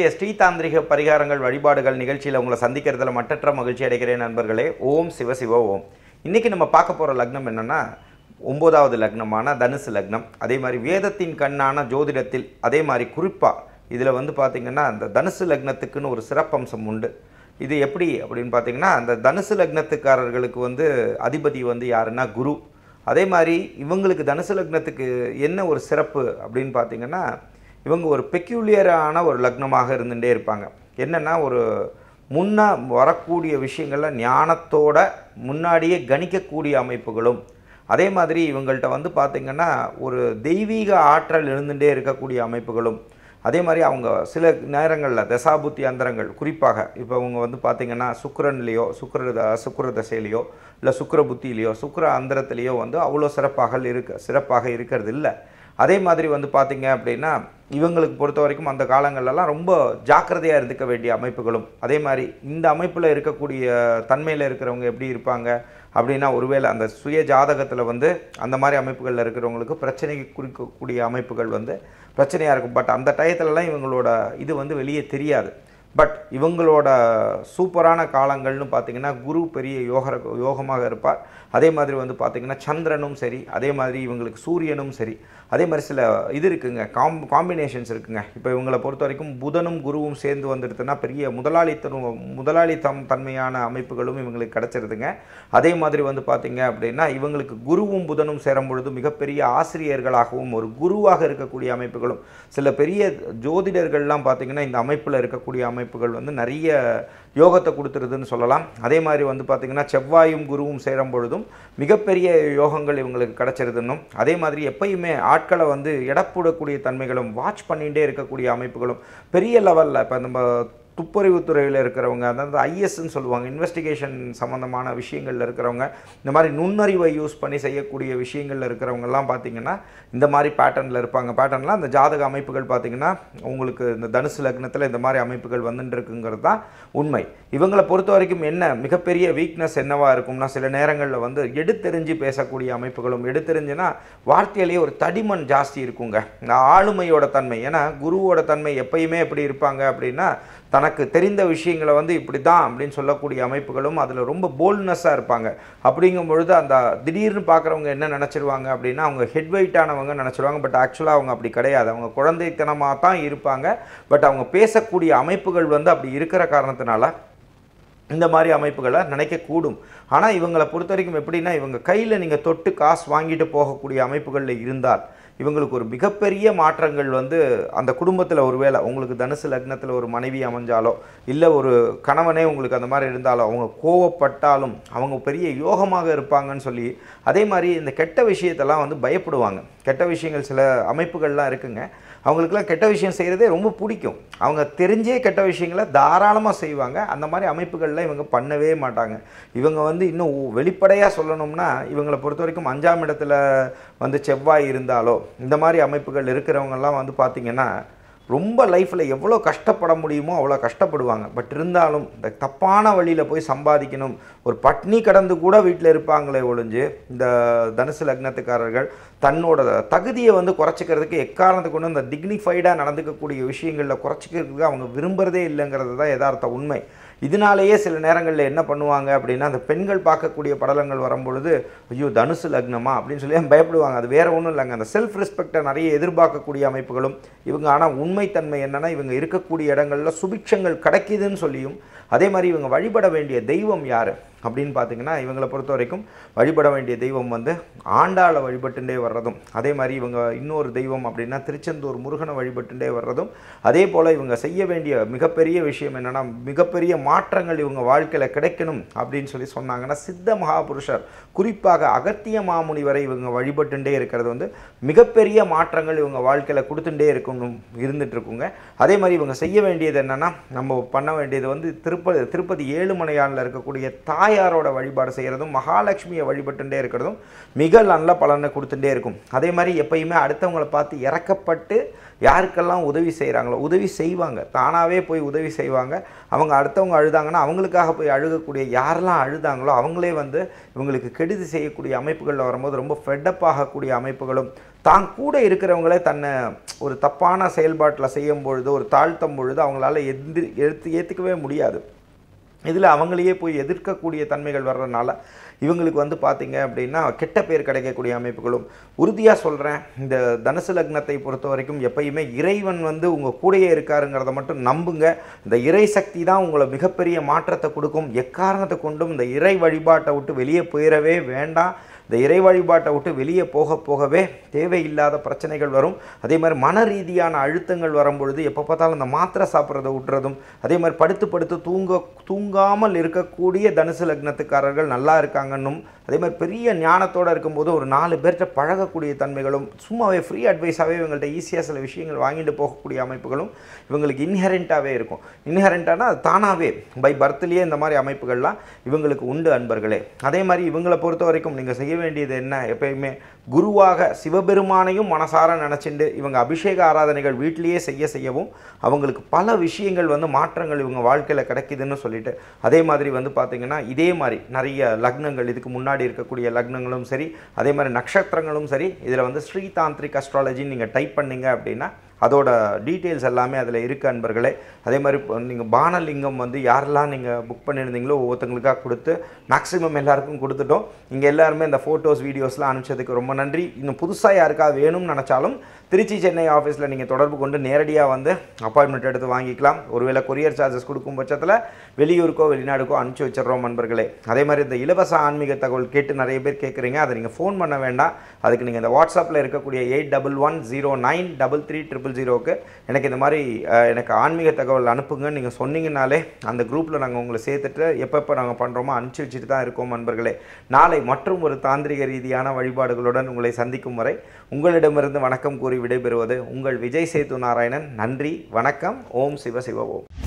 இன்றைய ஸ்ரீதாந்திரிக பரிகாரங்கள் வழிபாடுகள் நிகழ்ச்சியில் உங்களை சந்திக்கிறதுல மட்டற்ற மகிழ்ச்சி அடைகிறேன் நண்பர்களே ஓம் சிவ சிவ ஓம் இன்னைக்கு நம்ம பார்க்க போகிற லக்னம் என்னன்னா ஒன்பதாவது லக்னமான தனுசு லக்னம் அதே மாதிரி வேதத்தின் கண்ணான ஜோதிடத்தில் அதே மாதிரி குறிப்பாக இதில் வந்து பார்த்திங்கன்னா அந்த தனுசு லக்னத்துக்குன்னு ஒரு சிறப்பம்சம் உண்டு இது எப்படி அப்படின்னு பார்த்தீங்கன்னா அந்த தனுசு லக்னத்துக்காரர்களுக்கு வந்து அதிபதி வந்து யாருன்னா குரு அதே மாதிரி இவங்களுக்கு தனுசு லக்னத்துக்கு என்ன ஒரு சிறப்பு அப்படின்னு பார்த்தீங்கன்னா இவங்க ஒரு பெக்யூலியரான ஒரு லக்னமாக இருந்துகிட்டே இருப்பாங்க என்னென்னா ஒரு முன்னா வரக்கூடிய விஷயங்கள்ல ஞானத்தோட முன்னாடியே கணிக்கக்கூடிய அமைப்புகளும் அதே மாதிரி இவங்கள்ட்ட வந்து பார்த்திங்கன்னா ஒரு தெய்வீக ஆற்றல் இருந்துகிட்டே இருக்கக்கூடிய அமைப்புகளும் அதே மாதிரி அவங்க சில நேரங்களில் தசாபுத்தி அந்தரங்கள் குறிப்பாக இப்போ அவங்க வந்து பார்த்திங்கன்னா சுக்கிரன்லேயோ சுக்கிர த- சுக்கிர தசையிலையோ இல்லை சுக்கிர புத்தியிலையோ சுக்கிர அந்தரத்திலேயோ வந்து அவ்வளோ சிறப்பாக இருக்க சிறப்பாக இருக்கிறது இல்லை அதே மாதிரி வந்து பார்த்திங்க அப்படின்னா இவங்களுக்கு பொறுத்த வரைக்கும் அந்த காலங்கள்லாம் ரொம்ப ஜாக்கிரதையாக இருந்துக்க வேண்டிய அமைப்புகளும் அதே மாதிரி இந்த அமைப்பில் இருக்கக்கூடிய தன்மையில் இருக்கிறவங்க எப்படி இருப்பாங்க அப்படின்னா ஒருவேளை அந்த சுய ஜாதகத்தில் வந்து அந்த மாதிரி அமைப்புகளில் இருக்கிறவங்களுக்கு பிரச்சனை குறிக்கக்கூடிய அமைப்புகள் வந்து பிரச்சனையாக இருக்கும் பட் அந்த டயத்துலலாம் இவங்களோட இது வந்து வெளியே தெரியாது பட் இவங்களோட சூப்பரான காலங்கள்னு பார்த்தீங்கன்னா குரு பெரிய யோக யோகமாக இருப்பார் அதே மாதிரி வந்து பார்த்திங்கன்னா சந்திரனும் சரி அதே மாதிரி இவங்களுக்கு சூரியனும் சரி அதே மாதிரி சில இது இருக்குங்க காம் காம்பினேஷன்ஸ் இருக்குங்க இப்போ இவங்களை பொறுத்த வரைக்கும் புதனும் குருவும் சேர்ந்து வந்துடுதுன்னா பெரிய முதலாளித்தனம் முதலாளித்தம் தன்மையான அமைப்புகளும் இவங்களுக்கு கிடச்சிருதுங்க அதே மாதிரி வந்து பார்த்திங்க அப்படின்னா இவங்களுக்கு குருவும் புதனும் சேரும் பொழுது மிகப்பெரிய ஆசிரியர்களாகவும் ஒரு குருவாக இருக்கக்கூடிய அமைப்புகளும் சில பெரிய ஜோதிடர்கள்லாம் பார்த்திங்கன்னா இந்த அமைப்பில் இருக்கக்கூடிய அமைப்புகள் வந்து நிறைய யோகத்தை கொடுத்துருதுன்னு சொல்லலாம் அதே மாதிரி வந்து பார்த்திங்கன்னா செவ்வாயும் குருவும் சேரும் பொழுதும் மிகப்பெரிய யோகங்கள் இவங்களுக்கு கிடச்சிருதுன்னும் அதே மாதிரி எப்பயுமே ஆட்களை வந்து எடப்படக்கூடிய தன்மைகளும் வாட்ச் பண்ணிகிட்டே இருக்கக்கூடிய அமைப்புகளும் பெரிய லெவலில் இப்போ நம்ம துப்பறிவுத்துறையில் இருக்கிறவங்க அதாவது ஐஎஸ்ன்னு சொல்லுவாங்க இன்வெஸ்டிகேஷன் சம்மந்தமான விஷயங்களில் இருக்கிறவங்க இந்த மாதிரி நுண்ணறிவை யூஸ் பண்ணி செய்யக்கூடிய விஷயங்களில் இருக்கிறவங்கெல்லாம் பார்த்தீங்கன்னா இந்த மாதிரி பேட்டர்னில் இருப்பாங்க பேட்டர்னில் அந்த ஜாதக அமைப்புகள் பார்த்தீங்கன்னா உங்களுக்கு இந்த தனுசு லக்னத்தில் இந்த மாதிரி அமைப்புகள் வந்துட்டு இருக்குங்கிறது தான் உண்மை இவங்களை பொறுத்த வரைக்கும் என்ன மிகப்பெரிய வீக்னஸ் என்னவா இருக்கும்னா சில நேரங்களில் வந்து எடுத்தெறிஞ்சு பேசக்கூடிய அமைப்புகளும் எடுத்தெறிஞ்சுன்னா வார்த்தையிலேயே ஒரு தடிமன் ஜாஸ்தி இருக்குங்க இந்த ஆளுமையோட தன்மை ஏன்னா குருவோட தன்மை எப்பயுமே எப்படி இருப்பாங்க அப்படின்னா தனக்கு தெரிந்த விஷயங்களை வந்து இப்படி தான் அப்படின்னு சொல்லக்கூடிய அமைப்புகளும் அதில் ரொம்ப போல்ட்னஸ்ஸாக இருப்பாங்க அப்படிங்கும் பொழுது அந்த திடீர்னு பார்க்குறவங்க என்ன நினச்சிருவாங்க அப்படின்னா அவங்க ஹெட் வெயிட்டானவங்க நினச்சிருவாங்க பட் ஆக்சுவலாக அவங்க அப்படி கிடையாது அவங்க குழந்தைத்தனமாக தான் இருப்பாங்க பட் அவங்க பேசக்கூடிய அமைப்புகள் வந்து அப்படி இருக்கிற காரணத்தினால இந்த மாதிரி அமைப்புகளை நினைக்கக்கூடும் ஆனால் இவங்களை பொறுத்த வரைக்கும் எப்படின்னா இவங்க கையில் நீங்கள் தொட்டு காசு வாங்கிட்டு போகக்கூடிய அமைப்புகளில் இருந்தால் இவங்களுக்கு ஒரு மிகப்பெரிய மாற்றங்கள் வந்து அந்த குடும்பத்தில் ஒருவேளை உங்களுக்கு தனுசு லக்னத்தில் ஒரு மனைவி அமைஞ்சாலோ இல்லை ஒரு கணவனே உங்களுக்கு அந்த மாதிரி இருந்தாலோ அவங்க கோவப்பட்டாலும் அவங்க பெரிய யோகமாக இருப்பாங்கன்னு சொல்லி அதே மாதிரி இந்த கெட்ட விஷயத்தெல்லாம் வந்து பயப்படுவாங்க கெட்ட விஷயங்கள் சில அமைப்புகள்லாம் இருக்குங்க அவங்களுக்குலாம் கெட்ட விஷயம் செய்கிறதே ரொம்ப பிடிக்கும் அவங்க தெரிஞ்சே கெட்ட விஷயங்களை தாராளமாக செய்வாங்க அந்த மாதிரி அமைப்புகளில் இவங்க பண்ணவே மாட்டாங்க இவங்க வந்து இன்னும் வெளிப்படையாக சொல்லணும்னா இவங்களை பொறுத்த வரைக்கும் அஞ்சாம் இடத்துல வந்து செவ்வாய் இருந்தாலோ இந்த மாதிரி அமைப்புகள் இருக்கிறவங்கெல்லாம் வந்து பார்த்திங்கன்னா ரொம்ப லைஃப்பில் எவ்வளோ கஷ்டப்பட முடியுமோ அவ்வளோ கஷ்டப்படுவாங்க பட் இருந்தாலும் இந்த தப்பான வழியில் போய் சம்பாதிக்கணும் ஒரு பட்னி கடந்து கூட வீட்டில் இருப்பாங்களே ஒழிஞ்சு இந்த தனுசு லக்னத்துக்காரர்கள் தன்னோட தகுதியை வந்து குறைச்சிக்கிறதுக்கு எக்காரணத்துக்கு கொண்டு இந்த டிக்னிஃபைடாக நடந்துக்கக்கூடிய விஷயங்களில் குறைச்சிக்கிறதுக்கு அவங்க விரும்புகிறதே இல்லைங்கிறது தான் யதார்த்த உண்மை இதனாலேயே சில நேரங்களில் என்ன பண்ணுவாங்க அப்படின்னா அந்த பெண்கள் பார்க்கக்கூடிய படலங்கள் வரும்பொழுது ஐயோ தனுசு லக்னமா அப்படின்னு சொல்லி பயப்படுவாங்க அது வேற ஒன்றும் இல்லைங்க அந்த செல்ஃப் ரெஸ்பெக்டை நிறைய எதிர்பார்க்கக்கூடிய அமைப்புகளும் இவங்க ஆனால் உண்மைத்தன்மை என்னன்னா இவங்க இருக்கக்கூடிய இடங்களில் சுபிட்சங்கள் கிடைக்குதுன்னு சொல்லியும் அதே மாதிரி இவங்க வழிபட வேண்டிய தெய்வம் யார் அப்படின்னு பார்த்தீங்கன்னா இவங்களை பொறுத்த வரைக்கும் வழிபட வேண்டிய தெய்வம் வந்து ஆண்டாளை வழிபட்டுண்டே வர்றதும் அதே மாதிரி இவங்க இன்னொரு தெய்வம் அப்படின்னா திருச்செந்தூர் முருகனை வழிபட்டுண்டே வர்றதும் அதே போல் இவங்க செய்ய வேண்டிய மிகப்பெரிய விஷயம் என்னென்னா மிகப்பெரிய மாற்றங்கள் இவங்க வாழ்க்கையில் கிடைக்கணும் அப்படின்னு சொல்லி சொன்னாங்கன்னா சித்த மகாபுருஷர் குறிப்பாக அகத்திய மாமுனி வரை இவங்க வழிபட்டுண்டே இருக்கிறது வந்து மிகப்பெரிய மாற்றங்கள் இவங்க வாழ்க்கையில் கொடுத்துட்டே இருக்கணும் இருந்துட்டு இருக்குங்க அதே மாதிரி இவங்க செய்ய வேண்டியது என்னென்னா நம்ம பண்ண வேண்டியது வந்து திருப்பதி திருப்பதி ஏழுமலையானில் இருக்கக்கூடிய தாய் தாயாரோட வழிபாடு செய்கிறதும் மகாலட்சுமியை வழிபட்டுட்டே இருக்கிறதும் மிக நல்ல பலனை கொடுத்துட்டே இருக்கும் அதே மாதிரி எப்பயுமே அடுத்தவங்களை பார்த்து இறக்கப்பட்டு யாருக்கெல்லாம் உதவி செய்கிறாங்களோ உதவி செய்வாங்க தானாகவே போய் உதவி செய்வாங்க அவங்க அடுத்தவங்க அழுதாங்கன்னா அவங்களுக்காக போய் அழுகக்கூடிய யாரெல்லாம் அழுதாங்களோ அவங்களே வந்து இவங்களுக்கு கெடுதி செய்யக்கூடிய அமைப்புகளில் வரும்போது ரொம்ப ஃபெட்டப் ஆகக்கூடிய அமைப்புகளும் தான் கூட இருக்கிறவங்களே தன்னை ஒரு தப்பான செயல்பாட்டில் செய்யும் பொழுது ஒரு தாழ்த்தும் பொழுது அவங்களால எந்திரி எடுத்து ஏற்றுக்கவே முடியாது இதில் அவங்களையே போய் எதிர்க்கக்கூடிய தன்மைகள் வர்றதுனால இவங்களுக்கு வந்து பார்த்தீங்க அப்படின்னா கெட்ட பேர் கிடைக்கக்கூடிய அமைப்புகளும் உறுதியாக சொல்கிறேன் இந்த தனுசு லக்னத்தை பொறுத்த வரைக்கும் எப்பயுமே இறைவன் வந்து உங்கள் கூடயே இருக்காருங்கிறத மட்டும் நம்புங்க இந்த இறை சக்தி தான் உங்களை மிகப்பெரிய மாற்றத்தை கொடுக்கும் எக்காரணத்தை கொண்டும் இந்த இறை வழிபாட்டை விட்டு வெளியே போயிடவே வேண்டாம் இந்த இறை வழிபாட்டை விட்டு வெளியே போக போகவே தேவையில்லாத பிரச்சனைகள் வரும் அதே மாதிரி மன ரீதியான அழுத்தங்கள் வரும்பொழுது எப்போ பார்த்தாலும் இந்த மாத்திரை சாப்பிட்றத விட்டுறதும் அதே மாதிரி படுத்து படுத்து தூங்க தூங்காமல் இருக்கக்கூடிய தனுசு லக்னத்துக்காரர்கள் நல்லா இருக்காங்கன்னும் அதே மாதிரி பெரிய ஞானத்தோடு இருக்கும்போது ஒரு நாலு பேர்கிட்ட பழகக்கூடிய தன்மைகளும் சும்மாவே ஃப்ரீ அட்வைஸாகவே இவங்கள்ட்ட ஈஸியாக சில விஷயங்கள் வாங்கிட்டு போகக்கூடிய அமைப்புகளும் இவங்களுக்கு இன்ஹெரண்ட்டாகவே இருக்கும் இன்ஹெரண்ட்டானா அது தானாகவே பை பர்த்லேயே இந்த மாதிரி அமைப்புகள்லாம் இவங்களுக்கு உண்டு அன்பர்களே அதே மாதிரி இவங்களை பொறுத்த வரைக்கும் நீங்கள் செய்ய வேண்டியது என்ன எப்பயுமே குருவாக சிவபெருமானையும் மனசார நினச்சிண்டு இவங்க அபிஷேக ஆராதனைகள் வீட்டிலேயே செய்ய செய்யவும் அவங்களுக்கு பல விஷயங்கள் வந்து மாற்றங்கள் இவங்க வாழ்க்கையில் கிடைக்குதுன்னு சொல்லிட்டு அதே மாதிரி வந்து பார்த்திங்கன்னா இதே மாதிரி நிறைய லக்னங்கள் இதுக்கு முன்னாடி இருக்கக்கூடிய லக்னங்களும் சரி அதே மாதிரி நட்சத்திரங்களும் சரி இதில் வந்து ஸ்ரீ தாந்திரிக் அஸ்ட்ராலஜின்னு நீங்கள் டைப் பண்ணீங்க அப்படின்னா அதோட டீட்டெயில்ஸ் எல்லாமே அதில் இருக்குது அன்பர்களே அதே மாதிரி இப்போ நீங்கள் பானலிங்கம் வந்து யாரெல்லாம் நீங்கள் புக் பண்ணியிருந்தீங்களோ ஒவ்வொருத்தங்களுக்காக கொடுத்து மேக்ஸிமம் எல்லாருக்கும் கொடுத்துட்டோம் இங்கே எல்லாருமே இந்த ஃபோட்டோஸ் வீடியோஸ்லாம் அனுப்பிச்சதுக்கு ரொம்ப நன்றி இன்னும் புதுசாக யாருக்காவது வேணும்னு நினச்சாலும் திருச்சி சென்னை ஆஃபீஸில் நீங்கள் தொடர்பு கொண்டு நேரடியாக வந்து அப்பாயின்மெண்ட் எடுத்து வாங்கிக்கலாம் ஒருவேளை கொரியர் சார்ஜஸ் கொடுக்கும் பட்சத்தில் வெளியூருக்கோ வெளிநாடுக்கோ அனுப்பிச்சி வச்சிடுறோம் நண்பர்களே அதே மாதிரி இந்த இலவச ஆன்மீக தகவல் கேட்டு நிறைய பேர் கேட்குறீங்க அதை நீங்கள் ஃபோன் பண்ண வேண்டாம் அதுக்கு நீங்கள் இந்த வாட்ஸ்அப்பில் இருக்கக்கூடிய eight double one zero nine double three triple ஜீரோக்கு எனக்கு இந்த மாதிரி அஹ், எனக்கு ஆன்மீக தகவல் அனுப்புங்கன்னு நீங்கள் சொன்னீங்கனாலே அந்த குரூப்பில் நாங்கள் உங்களை சேர்த்துட்டு எப்பப்போ நாங்கள் பண்ணுறோமோ அனுப்பிச்சி வச்சுட்டு தான் இருக்கோம் நண்பர்களே நாளை மற்றும் ஒரு தாந்திரிக ரீதியான வழிபாடுகளுடன் உங்களை சந்திக்கும் வரை உங்களிடமிருந்து வணக்கம் கூறி விடைபெறுவது உங்கள் விஜய் சேது நாராயணன் நன்றி வணக்கம் ஓம் சிவ சிவ ஓம்